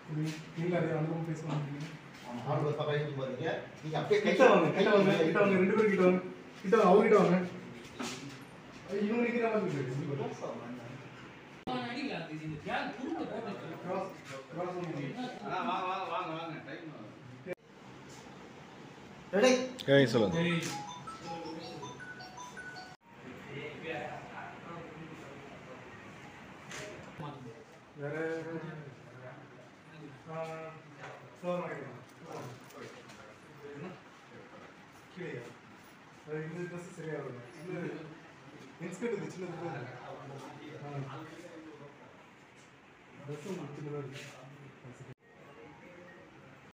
நீங்க அதே அனுபவம் பேசலாம் ஆள் ஒரு பக்கம் இழுத்து போறீங்க நீங்க அப்படியே கை கிட்ட வாங்க கிட்ட வாங்க கிட்ட வாங்க ரெண்டு பேரும் கிட்ட வாங்க கிட்ட வாங்க அவங்க கிட்ட வாங்க ஐய், இவங்க நிக்கிற மாதிரி இருக்கு கிராஸ் கிராஸ் ரெடி ஏய் சொல்லுங்க வேற ஆ ஃப்ளோர் வாங்கிக்கலாம் கீழே அது இந்த ட்ரெஸ் சரியா வரும் இது இன்ஸ்கர்ட் இது சின்னது ட்ரெஸ் உங்களுக்கு சின்னதாக இருக்கு